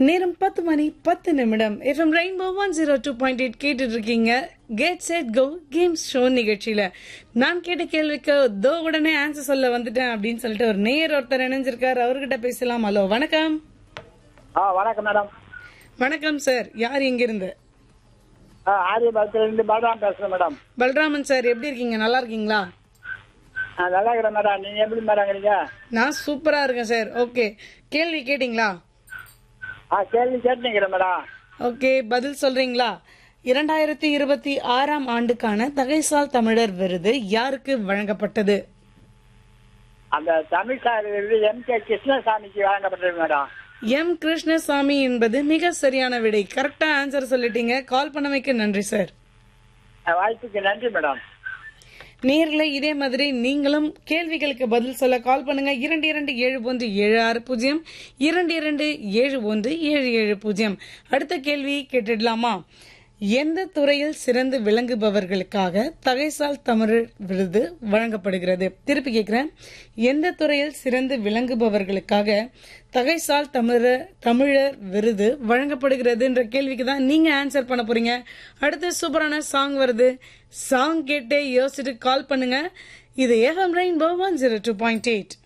நேரம் பத்து மணி பத்து நிமிடம் FM rainbow one zero two point eight கேட்டுட்டு இருக்கீங்க get set go games show நிகழ்ச்சியில நான் கேட்ட கேள்விக்கு தோ உடனே ஆன்சர் சொல்ல வந்துட்டேன் அப்படின்னு சொல்லிட்டு ஒரு நேர் ஒருத்தர் இணைஞ்சிருக்காரு அவர்கிட்ட பேசலாம் ஹலோ வணக்கம் ஆ வணக்கம் மேடம் வணக்கம் சார் யார் எங்கிருந்து ஆ ஆரியபுரத்துலேருந்து பலராம் பேசுகிறேன் மேடம் பல்ராமன் சார் எப்படி இருக்கீங்க நல்லா இருக்கீங்களா ஆ நல்லா இருக்கிறேன் மேடம் நீங்கள் எப்படி மேடம் இருக்கிறீங்க நான் சூப்பரா இருக்கேன் சார் ஓகே கேள்வி கேட்டிங்களா ஆ கேள்வி கேட்டுக்கிறேன் மேடம் ஓகே பதில் சொல்றீங்களா இரண்டாயிரத்தி இருபத்தி ஆறாம் ஆண்டுக்கான தகைசால் தமிழர் விருது யாருக்கு வழங்கப்பட்டது அந்த தமிழ் சார் எம் கே கிருஷ்ணசாமிக்கு வழங்கப்பட்டது மேடம் எம் கிருஷ்ணசாமி என்பது மிக சரியான விடை கரெக்டா ஆன்சர் சொல்லிட்டீங்க கால் பண்ணமைக்கு நன்றி சார் ஆ, வாய்ப்புக்கு நன்றி மேடம் நேர்ல இதே மாதிரி நீங்களும் கேள்விகளுக்கு பதில் சொல்ல கால் பண்ணுங்க இரண்டு இரண்டு ஏழு ஒன்று ஏழு ஆறு பூஜ்ஜியம் இரண்டு இரண்டு ஏழு ஒன்று ஏழு ஏழு பூஜ்ஜியம் அடுத்த கேள்வி கேட்டுடலாமா எந்த துறையில் சிறந்து விளங்குபவர்களுக்காக தகைசால் தமிழர் விருது வழங்கப்படுகிறது திருப்பி கேட்கிறேன் எந்த துறையில் சிறந்து விளங்குபவர்களுக்காக தகைசால் தமிழர் தமிழர் விருது வழங்கப்படுகிறதுன்ற கேள்விக்கு தான் நீங்க ஆன்சர் பண்ண போறீங்க அடுத்து சூப்பரான சாங் வருது சாங் கேட்டே யோசிச்சுட்டு கால் பண்ணுங்க இது FM rainbow one zero two point eight